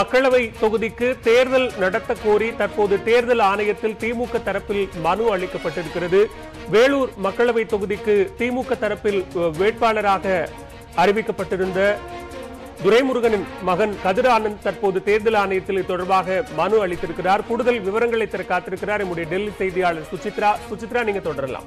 மக்களவை தொகுதிக்கு தேர்தல் நடத்த கோரி தற்போது தேர்தல் ஆணையத்தில் திமுக தரப்பில் மனு அளிக்கப்பட்டிருக்கிறது வேலூர் மக்களவை தொகுதிக்கு திமுக தரப்பில் அஹ், வேட்பாளராக அறிவிக்கப்பட்டிருந்த துரைமுருகனின் மகன் கதிர் ஆனந்த் தற்போது தேர்தல் ஆணையத்தில் இது தொடர்பாக மனு அளித்திருக்கிறார் கூடுதல் விவரங்களை தர காத்திருக்கிறார் நம்முடைய டெல்லி செய்தியாளர் சுசித்ரா சுசித்ரா நீங்க தொடரலாம்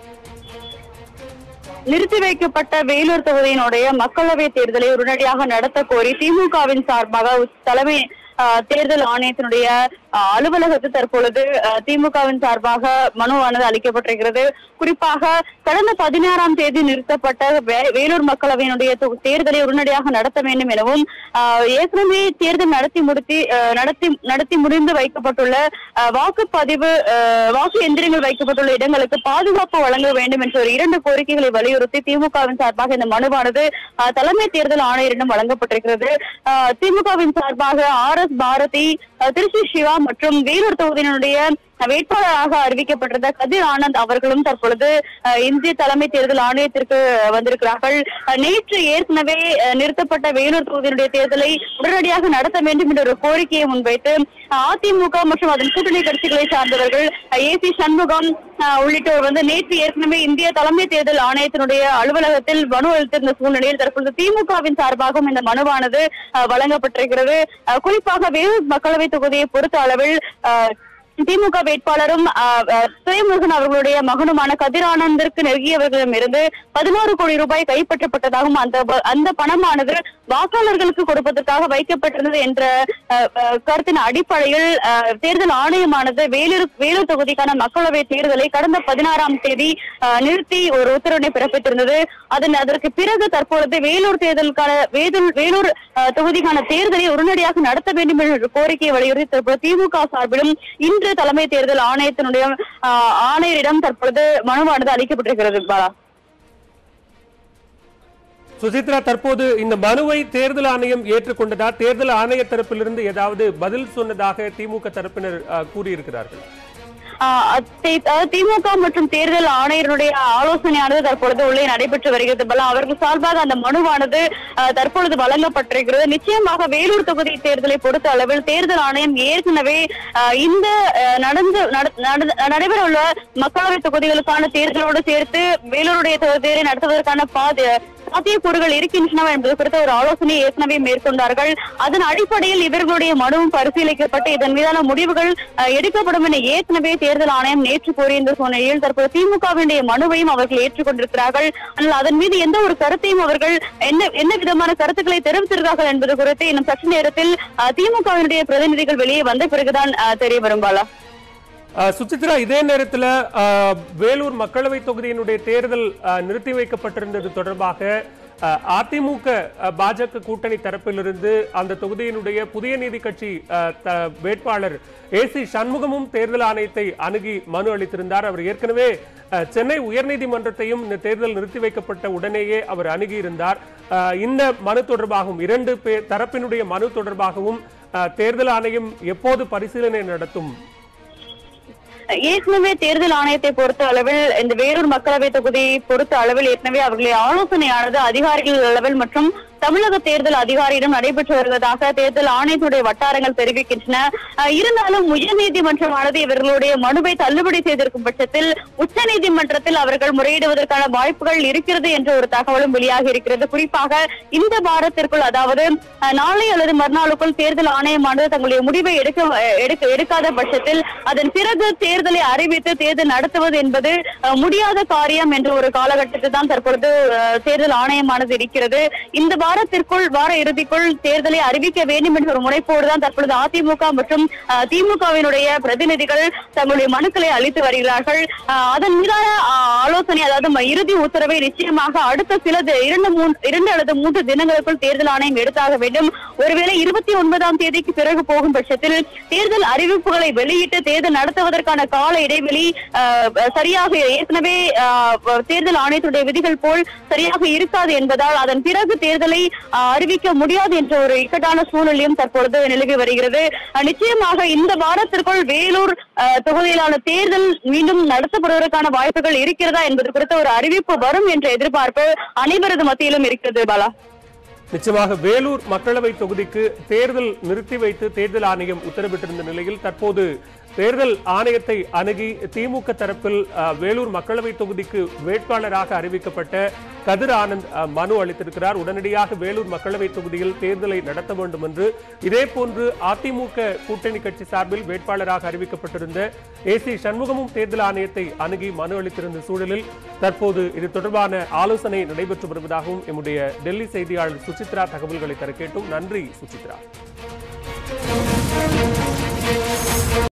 நிறுத்தி வைக்கப்பட்ட வேலூர் தொகுதியினுடைய மக்களவை தேர்தலை உடனடியாக நடத்த கோரி திமுகவின் சார்பாக உச்ச- தலைமை ஆஹ், தேர்தல் ஆணையத்தினுடைய ஆஹ், அலுவலகத்தில் தற்பொழுது ஆஹ், திமுகவின் சார்பாக மனுவானது அளிக்கப்பட்டிருக்கிறது குறிப்பாக கடந்த பதினாறாம் தேதி நிறுத்தப்பட்ட வே- வேலூர் மக்களவையினுடைய தொ- தேர்தலை உடனடியாக நடத்த வேண்டும் எனவும் ஆஹ், ஏற்கனவே தேர்தல் நடத்தி முடித்து ஆஹ், நடத்தி நடத்தி முடிந்து வைக்கப்பட்டுள்ள ஆஹ், வாக்குப்பதிவு ஆஹ், வாக்கு எந்திரங்கள் வைக்கப்பட்டுள்ள இடங்களுக்கு பாதுகாப்பு வழங்க வேண்டும் என்ற ஒரு இரண்டு கோரிக்கைகளை வலியுறுத்தி திமுகவின் சார்பாக இந்த மனுவானது ஆஹ், தலைமை தேர்தல் ஆணையரிடம் வழங்கப்பட்டிருக்கிறது ஆஹ், திமுகவின் சார்பாக ஆர் எஸ் பாரதி ஆஹ், திருச்சி சிவா மற்றும் வேலூர் தொகுதியினுடைய வேட்பாளராக அறிவிக்கப்பட்டிருந்த கதிர் ஆனந்த் அவர்களும் தற்பொழுது அஹ், இந்திய தலைமை தேர்தல் ஆணையத்திற்கு வந்திருக்கிறார்கள் அஹ், நேற்று ஏற்கனவே அஹ், நிறுத்தப்பட்ட வேலூர் தொகுதியினுடைய தேர்தலை உடனடியாக நடத்த வேண்டும் என்ற ஒரு கோரிக்கையை முன்வைத்து அஹ், அதிமுக மற்றும் அதன் கூட்டணி கட்சிகளை சார்ந்தவர்கள் ஏ சி சண்முகம் அஹ், உள்ளிட்டோர் வந்து நேற்று ஏற்கனவே இந்திய தலைமை தேர்தல் ஆணையத்தினுடைய அலுவலகத்தில் மனு அளித்திருந்த சூழ்நிலையில் தற்பொழுது திமுகவின் சார்பாகவும் இந்த மனுவானது அஹ், வழங்கப்பட்டிருக்கிறது அஹ், குறிப்பாக வேலூர் மக்களவை தொகுதியை பொறுத்த அளவில் அஹ், திமுக வேட்பாளரும் அஹ், அஹ், துரைமுருகன் அவர்களுடைய மகனுமான கதிரானந்திற்கு நெருங்கியவர்களிடம் இருந்து பதினோரு கோடி ரூபாய் கைப்பற்றப்பட்டதாகவும் அந்த ப- அந்த பணமானது வாக்காளர்களுக்கு கொடுப்பதற்காக வைக்கப்பட்டிருந்தது என்ற அஹ், அஹ், கருத்தின் அடிப்படையில் அஹ், தேர்தல் ஆணையமானது வேலூர் வேலூர் தொகுதிக்கான மக்களவை தேர்தலை கடந்த பதினாறாம் தேதி அஹ், நிறுத்தி ஒரு உத்தரவினை பிறப்பித்திருந்தது அதன் அதற்கு பிறகு தற்பொழுது வேலூர் தேர்தலுக்கான வேலூர் வேலூர் அஹ், தொகுதிக்கான தேர்தலை உடனடியாக நடத்த வேண்டும் என்ற கோரிக்கையை வலியுறுத்தி தற்போது திமுக சார்பிலும் இன்று தலைமை தேர்தல் ஆணையத்தினுடைய அஹ், ஆணையரிடம் தற்பொழுது மனுவானது அளிக்கப்பட்டிருக்கிறது பாலா சுசித்ரா தற்போது இந்த மனுவை தேர்தல் ஆணையம் ஏற்றுக்கொண்டதா தேர்தல் ஆணைய தரப்பிலிருந்து ஏதாவது பதில் சொன்னதாக திமுக தரப்பினர் அஹ், கூறியிருக்கிறார்கள் ஆஹ் அத்தை- அதாவது திமுக மற்றும் தேர்தல் ஆணையருடைய ஆலோசனையானது தற்பொழுது உள்ளே நடைபெற்று வருகிறது பல அவர்கள் சார்பாக அந்த மனுவானது ஆஹ் தற்பொழுது வழங்கப்பட்டிருக்கிறது நிச்சயமாக வேலூர் தொகுதி தேர்தலை பொறுத்த அளவில் தேர்தல் ஆணையம் ஏற்கனவே ஆஹ் இந்த ஆஹ் நடந்து நட- நட- நடைபெற உள்ள மக்களவை தொகுதிகளுக்கான தேர்தலோடு சேர்த்து வேலூருடைய தேர்தலை நடத்துவதற்கான பாதி சாத்தியக்கூறுகள் இருக்கின்றனவா என்பது குறித்த ஒரு ஆலோசனையை ஏற்கனவே மேற்கொண்டார்கள் அதன் அடிப்படையில் இவர்களுடைய மனுவும் பரிசீலிக்கப்பட்டு இதன் மீதான முடிவுகள் அஹ், எடுக்கப்படும் என ஏற்கனவே தேர்தல் ஆணையம் நேற்று கோரியிருந்த சூழ்நிலையில் தற்போது திமுகவினுடைய மனுவையும் அவர்கள் ஏற்றுக்கொண்டிருக்கிறார்கள் ஆனால் அதன் மீது எந்த ஒரு கருத்தையும் அவர்கள் என்ன என்ன விதமான கருத்துக்களை தெரிவித்திருக்கிறார்கள் என்பது குறித்து இன்னும் சற்று நேரத்தில் அஹ், திமுகவினுடைய பிரதிநிதிகள் வெளியே வந்த பிறகுதான் அஹ், தெரிய வரும் பாலா அஹ், சுசித்ரா இதே நேரத்தில் அஹ், வேலூர் மக்களவை தொகுதியினுடைய தேர்தல் அஹ், நிறுத்தி வைக்கப்பட்டிருந்தது தொடர்பாக அஹ், அதிமுக அஹ், பாஜக கூட்டணி தரப்பிலிருந்து அந்த தொகுதியினுடைய புதிய நீதி கட்சி அஹ், த- வேட்பாளர் ஏ சி சண்முகமும் தேர்தல் ஆணையத்தை அணுகி மனு அளித்திருந்தார் அவர் ஏற்கனவே அஹ், சென்னை உயர்நீதிமன்றத்தையும் இந்த தேர்தல் நிறுத்தி வைக்கப்பட்ட உடனேயே அவர் அணுகியிருந்தார் அஹ், இந்த மனு தொடர்பாகவும் இரண்டு பேர் தரப்பினுடைய மனு தொடர்பாகவும் அஹ், தேர்தல் ஆணையம் எப்போது பரிசீலனை நடத்தும் ஏற்கனவே தேர்தல் ஆணையத்தை பொறுத்த அளவில் இந்த வேலூர் மக்களவை தொகுதியை பொறுத்த அளவில் ஏற்கனவே அவர்களுடைய ஆலோசனையானது அதிகாரிகள் அளவில் மற்றும் தமிழக தேர்தல் அதிகாரியிடம் நடைபெற்று வருவதாக தேர்தல் ஆணையத்துடைய வட்டாரங்கள் தெரிவிக்கின்றன அஹ் இருந்தாலும் உயர்நீதிமன்றமானது இவர்களுடைய மனுவை தள்ளுபடி செய்திருக்கும் பட்சத்தில் உச்சநீதிமன்றத்தில் அவர்கள் முறையிடுவதற்கான வாய்ப்புகள் இருக்கிறது என்ற ஒரு தகவலும் வெளியாகி இருக்கிறது குறிப்பாக இந்த வாரத்திற்குள் அதாவது அஹ், நாளை அல்லது மறுநாளுக்குள் தேர்தல் ஆணையமானது தங்களுடைய முடிவை எடுக்க எடுக்க எடுக்காத பட்சத்தில் அதன் பிறகு தேர்தலை அறிவித்து தேர்தல் நடத்துவது என்பது அஹ், முடியாத காரியம் என்ற ஒரு காலகட்டத்தில் தான் தற்பொழுது அஹ், தேர்தல் ஆணையமானது இருக்கிறது இந்த வாரத்திற்குள் வார இறுதிக்குள் தேர்தலை அறிவிக்க வேண்டும் என்ற ஒரு முனைப்போடு தான் தற்பொழுது அதிமுக மற்றும் அஹ், திமுகவினுடைய பிரதிநிதிகள் தங்களுடைய மனுக்களை அளித்து வருகிறார்கள் அஹ், அதன் மீதான அஹ், ஆலோசனை அதாவது ம- இறுதி உத்தரவை நிச்சயமாக அடுத்த சில தி- இரண்டு மூன்று இரண்டு அல்லது மூன்று தினங்களுக்குள் தேர்தல் ஆணையம் எடுத்தாக வேண்டும் ஒருவேளை இருபத்தி ஒன்பதாம் தேதிக்கு பிறகு போகும் பட்சத்தில் தேர்தல் அறிவிப்புகளை வெளியிட்டு தேர்தல் நடத்துவதற்கான கால இடைவெளி அஹ், சரியாக ஏற்கனவே அஹ், தேர்தல் ஆணையத்துடைய விதிகள் போல் சரியாக இருக்காது என்பதால் அதன் பிறகு தேர்தலை அஹ், அறிவிக்க முடியாது என்ற ஒரு இக்கட்டான சூழ்நிலையும் தற்பொழுது நிலவி வருகிறது அஹ், நிச்சயமாக இந்த வாரத்திற்குள் வேலூர் அஹ், தொகுதியிலான தேர்தல் மீண்டும் நடத்தப்படுவதற்கான வாய்ப்புகள் இருக்கிறதா என்பது குறித்த ஒரு அறிவிப்பு வரும் என்ற எதிர்பார்ப்பு அனைவரது மத்தியிலும் இருக்கிறது பாலா நிச்சயமாக வேலூர் மக்களவை தொகுதிக்கு தேர்தல் நிறுத்தி வைத்து தேர்தல் ஆணையம் உத்தரவிட்டிருந்த நிலையில் தற்போது தேர்தல் ஆணையத்தை அணுகி திமுக தரப்பில் அஹ், வேலூர் மக்களவை தொகுதிக்கு வேட்பாளராக அறிவிக்கப்பட்ட கதிர் ஆனந்த் அஹ், மனு அளித்திருக்கிறார் உடனடியாக வேலூர் மக்களவை தொகுதியில் தேர்தலை நடத்த வேண்டும் என்று இதே போன்று அதிமுக கூட்டணி கட்சி சார்பில் வேட்பாளராக அறிவிக்கப்பட்டிருந்த ஏ சி சண்முகமும் தேர்தல் ஆணையத்தை அணுகி மனு அளித்திருந்த சூழலில் தற்போது இது தொடர்பான ஆலோசனை நடைபெற்று வருவதாகவும் எம்முடைய டெல்லி செய்தியாளர் சுசித்ரா தகவல்களை தர கேட்டும் நன்றி சுசித்ரா